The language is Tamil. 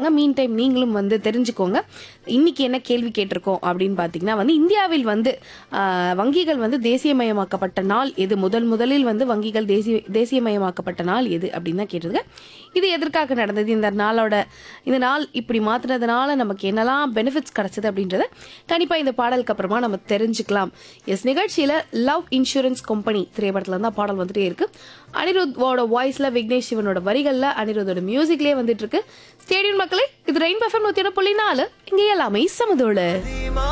இருக்காங்க மீன் டைம் நீங்களும் வந்து தெரிஞ்சுக்கோங்க இன்னைக்கு என்ன கேள்வி கேட்டிருக்கோம் அப்படின்னு பார்த்தீங்கன்னா வந்து இந்தியாவில் வந்து ஆஹ், வங்கிகள் வந்து தேசியமயமாக்கப்பட்ட நாள் எது முதல் முதலில் வந்து வங்கிகள் தேசிய தேசியமயமாக்கப்பட்ட நாள் எது அப்படின்னு தான் கேட்டிருங்க இது எதற்காக நடந்தது இந்த நாளோட இந்த நாள் இப்படி மாத்துனதுனால நமக்கு என்னெல்லாம் பெனிஃபிட்ஸ் கிடைச்சது அப்படின்றத கண்டிப்பாக இந்த பாடலுக்கு அப்புறமா நம்ம தெரிஞ்சுக்கலாம் எஸ் நிகழ்ச்சியில் லவ் இன்சூரன்ஸ் கம்பெனி திரைப்படத்துல தான் பாடல் வந்துட்டே இருக்கு அனிருத்தோட வாய்ஸ்ல விக்னேஷ் சிவனோட வரிகள்ல அனிருத்தோட மியூசிக்லயே வந்துட்டு இருக்கு ஸ்டேடியம் மக்களே இது ரெயின் பஃபம் நூத்தி புள்ளி நாலு இங்க எல்லாமே சமதோடு